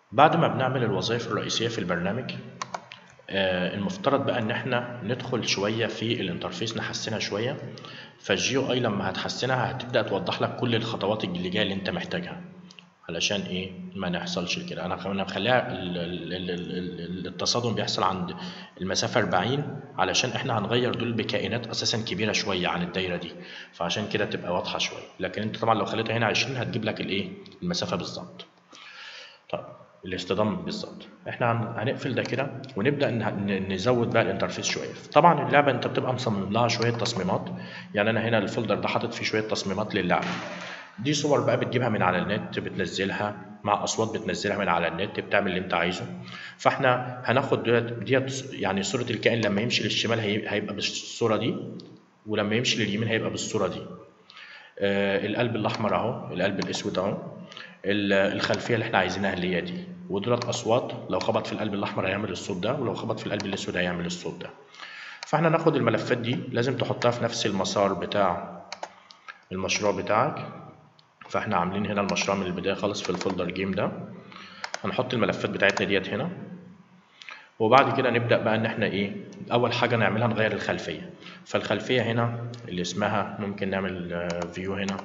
بعد ما بنعمل الوظائف الرئيسية في البرنامج آه، المفترض بقى ان احنا ندخل شوية في الانترفيس نحسنها شوية فالجي او اي لما هتحسنها هتبدأ توضح لك كل الخطوات اللي جاية اللي انت محتاجها علشان ايه ما نحصلش كده انا انا مخليها ال- ال- ال- ال- ال- التصادم بيحصل عند المسافة 40 علشان احنا هنغير دول بكائنات اساسا كبيرة شوية عن الدايرة دي فعشان كده تبقى واضحة شوية لكن انت طبعا لو خليتها هنا 20 هتجيب لك الايه المسافة بالظبط طيب الاصطدام بالظبط احنا هن- هنقفل ده كده ونبدا ن- ن- نزود بقى الانترفيس شويه طبعا اللعبه انت بتبقى مصمم لها شويه تصميمات يعني انا هنا الفولدر ده حاطط فيه شويه تصميمات للعبه دي صور بقى بتجيبها من على النت بتنزلها مع اصوات بتنزلها من على النت بتعمل اللي انت عايزه فاحنا هناخد ديت ديت يعني صوره الكائن لما يمشي للشمال هي- هيبقى بالصوره دي ولما يمشي لليمين هيبقى بالصوره دي آه، القلب الاحمر اهو القلب الاسود اهو ال- الخلفيه اللي احنا عايزينها اللي هي دي ودولت اصوات لو خبط في القلب الاحمر هيعمل الصوت ده ولو خبط في القلب الاسود هيعمل الصوت ده فاحنا ناخد الملفات دي لازم تحطها في نفس المسار بتاع المشروع بتاعك فاحنا عاملين هنا المشروع من البدايه خالص في الفولدر جيم ده هنحط الملفات بتاعتنا ديت هنا وبعد كده نبدأ بقى إن إحنا إيه أول حاجة نعملها نغير الخلفية فالخلفية هنا اللي اسمها ممكن نعمل فيو هنا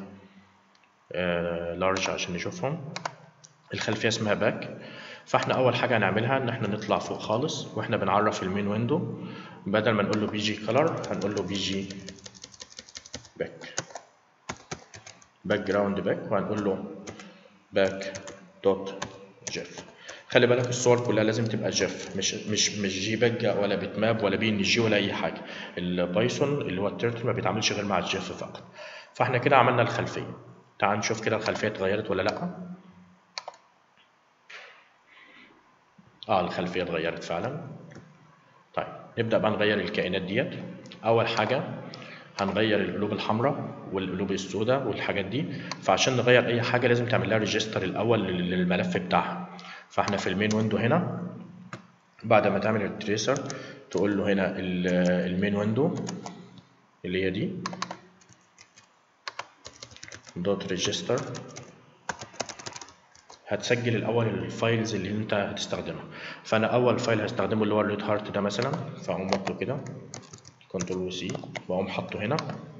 لارج عشان نشوفهم الخلفية اسمها باك فاحنا أول حاجة هنعملها إن إحنا نطلع فوق خالص وإحنا بنعرف المين ويندو بدل ما نقول له بي جي كلر هنقول له بي جي باك باك جراوند باك وهنقول له باك دوت جيف خلي بالك الصور كلها لازم تبقى جيف مش مش مش جي باج ولا بيت ماب ولا بي ان جي ولا اي حاجه البايثون اللي هو التيرتل ما بيتعاملش غير مع الجيف فقط فاحنا كده عملنا الخلفيه تعال نشوف كده الخلفيه اتغيرت ولا لا اه الخلفيه اتغيرت فعلا طيب نبدا بقى نغير الكائنات ديت اول حاجه هنغير القلوب الحمراء والقلوب السوداء والحاجات دي فعشان نغير اي حاجه لازم تعمل لها ريجستر الاول لل- للملف بتاعها فاحنا في المين ويندو هنا بعد ما تعمل التريسر تقول له هنا ال- المين ويندو اللي هي دي دوت ريجستر هتسجل الاول الفايلز اللي انت هتستخدمها فانا اول فايل هستخدمه اللي هو الريد هارت ده مثلا فاقوم واخده كده كنترول سي واقوم حاطه هنا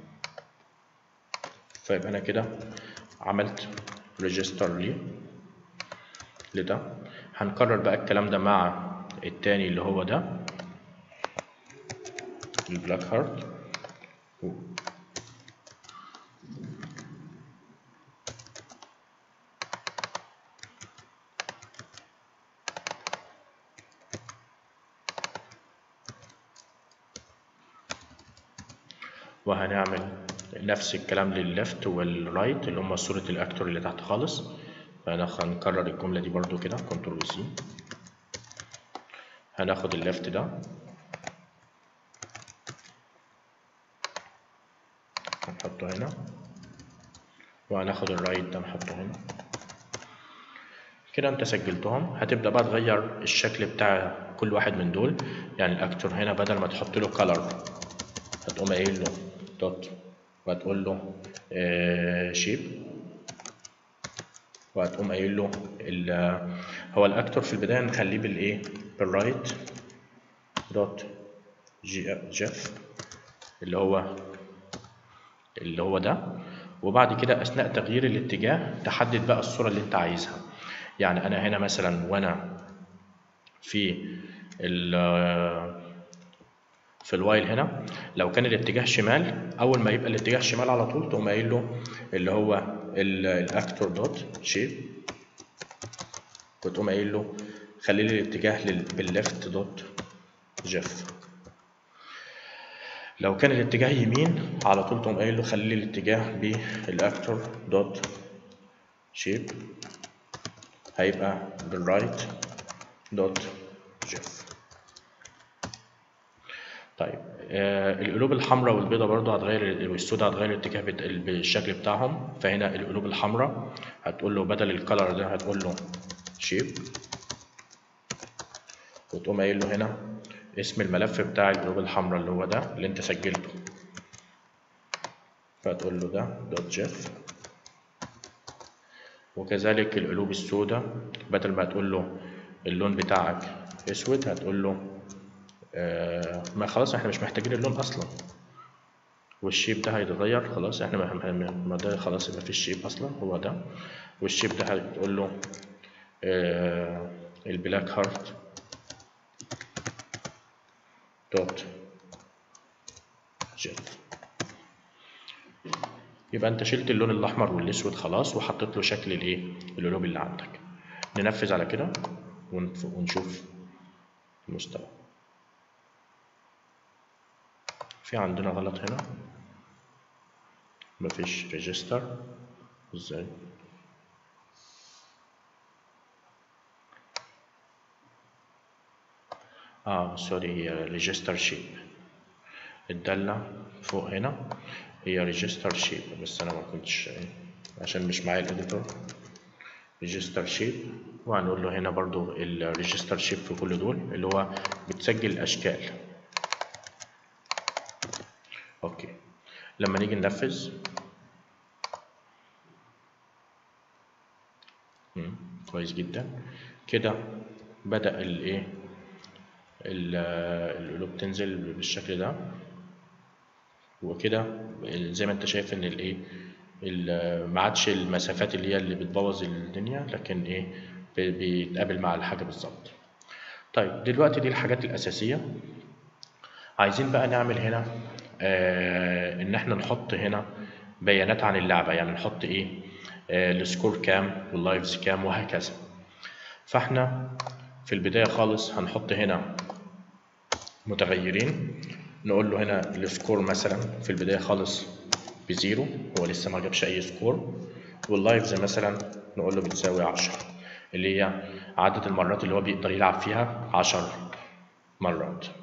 فيبقى انا كده عملت ريجستر ليه لده هنكرر بقى الكلام ده مع التاني اللي هو ده البلاك هارت وهنعمل نفس الكلام للليفت والرايت اللي هم صورة الاكتور اللي تحت خالص فانا هنكرر الجملة دي برضو كده كنترول سي هناخد الليفت ده هنحطه هنا وهناخد الرايت ده نحطه هنا كده انت سجلتهم هتبدأ بقى تغير الشكل بتاع كل واحد من دول يعني الاكتور هنا بدل ما تحط له color هتقوم قايل له دوت وهتقول له شيب وهتقوم قايل له ال- هو الاكتور في البدايه نخليه بالايه بالرايت دوت جي جيف اللي هو اللي هو ده وبعد كده اثناء تغيير الاتجاه تحدد بقى الصوره اللي انت عايزها يعني انا هنا مثلا وانا في ال في الوايل هنا لو كان الاتجاه شمال اول ما يبقى الاتجاه شمال على طول تقوم قايل له اللي هو الاكتور دوت شيب وتقوم قايل له خلي لي الاتجاه لل- بالليفت دوت جيف لو كان الاتجاه يمين على طول تقوم قايل له خلي لي الاتجاه بالاكتور دوت شيب هيبقى بالرايت دوت جيف طيب آه القلوب الحمراء والبيضاء برضه هتغير والسوداء هتغير الاتجاه بت- بالشكل بتاعهم فهنا القلوب الحمراء هتقول له بدل الكلر ده هتقول له شيب وتقوم قايل له هنا اسم الملف بتاع القلوب الحمراء اللي هو ده اللي انت سجلته فتقول له ده دوت جيف وكذلك القلوب السوداء بدل ما تقول له اللون بتاعك اسود هتقول له آه ما خلاص احنا مش محتاجين اللون اصلا والشيب ده هيتغير خلاص احنا ما, ما- ما ده خلاص يبقى فيش شيب اصلا هو ده والشيب ده هتقول له آه البلاك هارت دوت جيف يبقى انت شلت اللون الاحمر والاسود خلاص وحطيت له شكل الايه القلوب اللي عندك ننفذ على كده ونف- ونشوف المستوى في عندنا غلط هنا مفيش ريجستر ازاي اه سوري هي ريجستر شيب الدالة فوق هنا هي ريجستر شيب بس انا ما كنتش عشان مش معايا الاديتور ريجستر شيب وهنقول له هنا برضو الريجستر شيب في كل دول اللي هو بتسجل الاشكال اوكي لما نيجي ننفذ مم، كويس جدا كده بدأ الايه ال- القلوب تنزل بالشكل ده وكده زي ما انت شايف ان الايه ال- ما عادش المسافات اللي هي اللي بتبوظ الدنيا لكن ايه ب- بيتقابل مع الحاجة بالظبط طيب دلوقتي دي الحاجات الأساسية عايزين بقى نعمل هنا آه ان احنا نحط هنا بيانات عن اللعبة يعني نحط ايه آه السكور كام واللايفز كام وهكذا فاحنا في البداية خالص هنحط هنا متغيرين نقول له هنا السكور مثلا في البداية خالص بزيرو هو لسه ما جابش أي سكور واللايفز مثلا نقول له بتساوي عشرة اللي هي عدد المرات اللي هو بيقدر يلعب فيها عشر مرات